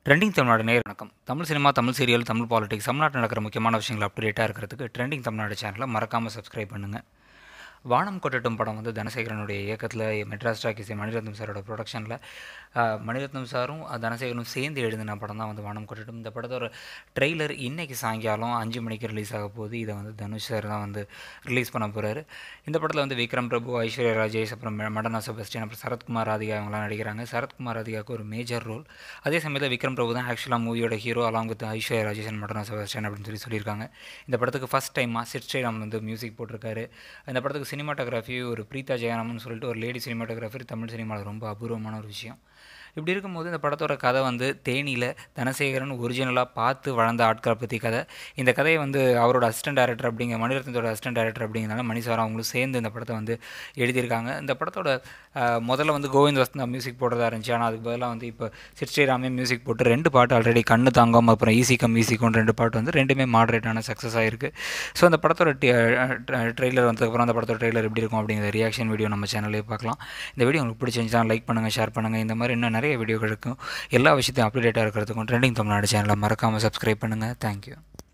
trending Tamil Nadu நேர் வணக்கம் Tamil cinema Tamil serial Tamil politics தமிழ்நாட்டில் நடக்கிற முக்கியமான விஷயங்கள் அப்டேட்டாக இருக்கிறதுக்கு ட்ரெண்டிங் தமிழ்நாடு சேனலை மறக்காமல் சப்ஸ்கிரைப் பண்ணுங்கள் வானம் கொட்டட்டும் படம் வந்து தனசேகரனுடைய இயக்கத்தில் மெட்ராஸ் டாக்கிஸ் மணிரத்னம் சாரோட ப்ரொடக்ஷனில் மணிரத்னம் சாரும் அஹ், தனசேகரனும் சேர்ந்து எழுதின படம் தான் வந்து வானம் கொட்டட்டும் இந்த படத்தோட ட்ரெய்லர் இன்னைக்கு சாயங்காலம் அஞ்சு மணிக்கு ரிலீஸ் ஆக போகுது இதை வந்து தனுஷ் சார் தான் வந்து ரிலீஸ் பண்ண போகிறாரு இந்த படத்தில் வந்து விக்ரம் பிரபு ஐஸ்வர்யா ராஜேஷ் அப்புறம் ம- மடனா செபஸ்டியன் அப்புறம் சரத்குமார் ராதிகா அவங்களாம் நடிக்கிறாங்க சரத்குமார் ராதிகாவுக்கு ஒரு மேஜர் ரோல் அதே சமயத்தில் விக்ரம் பிரபு தான் ஆக்சுவலாக மூவியோட hero along with Aishwarya Rajesh and Madonna Sebastian அப்படின்னு சொல்லி சொல்லியிருக்காங்க இந்த படத்துக்கு ஃபஸ்ட் டைமாக சிட் ஸ்ரீராம் வந்து மியூசிக் போட்டிருக்காரு இந்த படத்துக்கு சினிமாட்டோகிராஃபி ஒரு பிரீதா ஜெயராமன் சொல்லிட்டு ஒரு லேடி சினிமாட்டோகிராஃபர் தமிழ் சினிமாவில் ரொம்ப அபூர்வமான ஒரு விஷயம் இப்படி இருக்கும்போது இந்த படத்தோட கதை வந்து தேனியில் தனசேகரன் ஒரிஜினலாக பார்த்து வளர்ந்த ஆட்களை பற்றி கதை இந்த கதையை வந்து அவரோட அசிஸ்டன்ட் டைரக்டர் அப்படிங்கிற மணிரத்னத்தோட அசிஸ்டன்ட் டைரக்டர் அப்படிங்கிறனால மணி சார் அவங்களும் சேர்ந்து இந்த படத்தை வந்து எழுதியிருக்காங்க இந்த படத்தோட அஹ், முதல்ல வந்து கோவிந்த் வசந்தா மியூசிக் போடுறதா இருந்துச்சு ஆனால் அதுக்கு பதிலாக வந்து இப்போ சிட் ஸ்ரீராமே மியூசிக் போட்டு ரெண்டு பாட்டு ஆல்ரெடி கண்ணு தாங்காம அப்புறம் ஈசிக்கம் மியூசிக்கும் ரெண்டு பாட்டு வந்து ரெண்டுமே மாடரேட்டான சக்ஸஸ் ஆயிருக்கு ஸோ அந்த படத்தோட ட்ரெய்லர் வந்ததுக்கப்புறம் அந்த படத்தோட ட்ரெய்லர் எப்படி இருக்கும் அப்படிங்கிற ரியாக்ஷன் வீடியோ நம்ம சேனல்லே பார்க்கலாம் இந்த வீடியோ உங்களுக்கு பிடிச்சிருந்துச்சா லைக் பண்ணுங்கள் ஷேர் பண்ணுங்கள் இந்த மாதிரி இன்னும் நிறைய வீடியோக்களுக்கும் எல்லா விஷயத்தையும் அப்டேட்டாக இருக்கிறதுக்கும் ட்ரெண்டிங் தமிழ்நாடு சேனலை மறக்காமல் சப்ஸ்கிரைப் பண்ணுங்கள் தேங்க்யூ